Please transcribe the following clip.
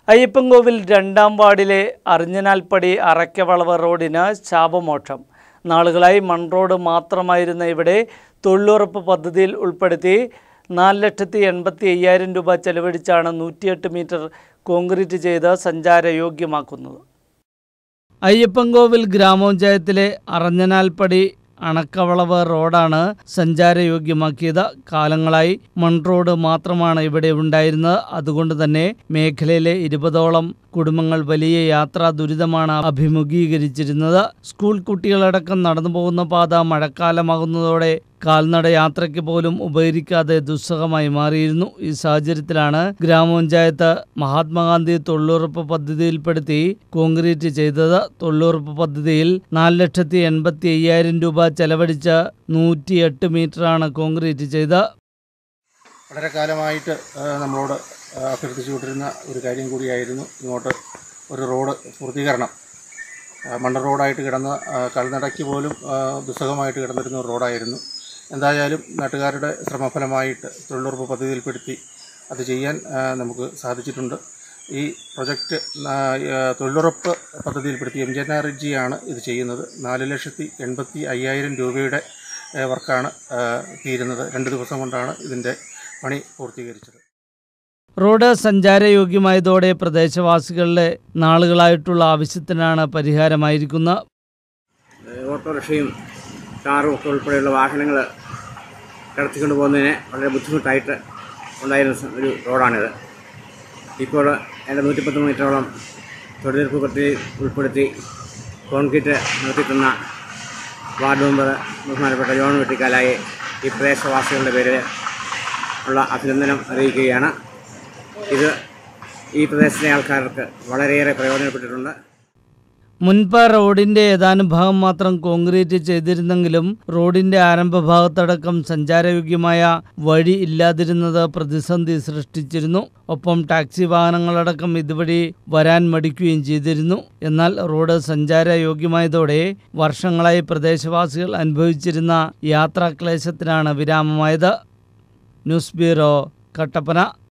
അയ്യപ്പൻകോവിൽ രണ്ടാം വാർഡിലെ അറിഞ്ഞനാൽപ്പടി അറയ്ക്കവളവ് റോഡിന് ശാപമോക്ഷം നാളുകളായി മൺറോഡ് മാത്രമായിരുന്ന ഇവിടെ തൊഴിലുറപ്പ് പദ്ധതിയിൽ ഉൾപ്പെടുത്തി നാല് ലക്ഷത്തി എൺപത്തി അയ്യായിരം രൂപ ചെലവഴിച്ചാണ് നൂറ്റിയെട്ട് മീറ്റർ കോൺക്രീറ്റ് ചെയ്ത് സഞ്ചാരയോഗ്യമാക്കുന്നത് അയ്യപ്പൻകോവിൽ ഗ്രാമപഞ്ചായത്തിലെ അറഞ്ഞനാൽപ്പടി അണക്കവളവ് റോഡാണ് സഞ്ചാരയോഗ്യമാക്കിയത് കാലങ്ങളായി മൺറോഡ് മാത്രമാണ് ഇവിടെ ഉണ്ടായിരുന്നത് അതുകൊണ്ട് തന്നെ മേഖലയിലെ ഇരുപതോളം കുടുംബങ്ങൾ വലിയ യാത്രാ ദുരിതമാണ് അഭിമുഖീകരിച്ചിരുന്നത് സ്കൂൾ കുട്ടികളടക്കം നടന്നു പോകുന്ന പാത മഴക്കാലമാകുന്നതോടെ കാൽനട യാത്രയ്ക്ക് പോലും ഉപകരിക്കാതെ ദുസ്സഹമായി മാറിയിരുന്നു ഈ സാഹചര്യത്തിലാണ് ഗ്രാമപഞ്ചായത്ത് മഹാത്മാഗാന്ധി തൊഴിലുറപ്പ് പദ്ധതിയിൽപ്പെടുത്തി കോൺക്രീറ്റ് ചെയ്തത് തൊഴിലുറപ്പ് പദ്ധതിയിൽ നാല് ലക്ഷത്തി എൺപത്തി അയ്യായിരം രൂപ ചെലവഴിച്ച് നൂറ്റിയെട്ട് മീറ്ററാണ് കോൺക്രീറ്റ് ചെയ്ത് വളരെ കാലമായിട്ട് ആ, നമ്മളോട് ആ, അഭ്യർത്ഥിച്ചുകൊണ്ടിരുന്ന ഒരു കാര്യം കൂടിയായിരുന്നു ഇങ്ങോട്ട് ഒരു റോഡ് പൂർത്തീകരണം ആ, മണ്ണ റോഡായിട്ട് കിടന്ന ആ, കാൽനടയ്ക്ക് പോലും ആ, ദുസ്സഹമായിട്ട് കിടന്നിരുന്ന ഒരു റോഡായിരുന്നു എന്തായാലും നാട്ടുകാരുടെ ശ്രമഫലമായിട്ട് തൊഴിലുറപ്പ് പദ്ധതിയിൽപ്പെടുത്തി അത് ചെയ്യാൻ ആ, നമുക്ക് സാധിച്ചിട്ടുണ്ട് ഈ പ്രൊജക്റ്റ് ആ, ആ, തൊഴിലുറപ്പ് പദ്ധതിയിൽപ്പെടുത്തി എം ജി എൻ ആർ ജിയാണ് ഇത് ചെയ്യുന്നത് നാല് ലക്ഷത്തി എൺപത്തി അയ്യായിരം രൂപയുടെ ആ, വർക്കാണ് ആ, തീരുന്നത് രണ്ട് ദിവസം കൊണ്ടാണ് ഇതിൻ്റെ പണി പൂർത്തീകരിച്ചത് റോഡ് സഞ്ചാരയോഗ്യമായതോടെ പ്രദേശവാസികളുടെ നാളുകളായിട്ടുള്ള ആവശ്യത്തിനാണ് പരിഹാരമായിരിക്കുന്നത് ഏഹ് ഓട്ടോറിക്ഷയും കാറും ഒക്കെ ഉൾപ്പെടെയുള്ള വാഹനങ്ങൾ കടത്തിക്കൊണ്ട് പോകുന്നതിന് വളരെ ബുദ്ധിമുട്ടായിട്ട് ഉണ്ടായിരുന്ന സ- ഒരു റോഡാണിത് ഇപ്പോൾ എൻ്റെ നൂറ്റിപ്പത്ത് മീറ്ററോളം തൊഴിലുറപ്പ് പദ്ധതി ഉൾപ്പെടുത്തി കോൺക്രീറ്റ് നിർത്തിത്തുന്ന വാർഡ് മെമ്പർ ബഹുമാനപ്പെട്ട ജോൺ വെട്ടിക്കാലായി ഈ പ്രദേശവാസികളുടെ പേരിൽ ഉള്ള അഭിനന്ദനം അറിയിക്കുകയാണ് ഇത് ഈ പ്രദേശത്തെ ആൾക്കാർക്ക് വളരെയേറെ പ്രയോജനപ്പെട്ടിട്ടുണ്ട് മുൻപ് റോഡിന്റെ ഏതാനും ഭാഗം മാത്രം കോൺക്രീറ്റ് ചെയ്തിരുന്നെങ്കിലും റോഡിന്റെ ആരംഭ ഭാഗത്തടക്കം സഞ്ചാരയോഗ്യമായ വഴി ഇല്ലാതിരുന്നത് പ്രതിസന്ധി സൃഷ്ടിച്ചിരുന്നു ഒപ്പം ടാക്സി വാഹനങ്ങളടക്കം ഇതുവഴി വരാൻ മടിക്കുകയും ചെയ്തിരുന്നു എന്നാൽ റോഡ് സഞ്ചാരയോഗ്യമായതോടെ വർഷങ്ങളായി പ്രദേശവാസികൾ അനുഭവിച്ചിരുന്ന യാത്രാക്ലേശത്തിനാണ് വിരാമമായത് ന്യൂസ് ബ്യൂറോ കട്ടപ്പന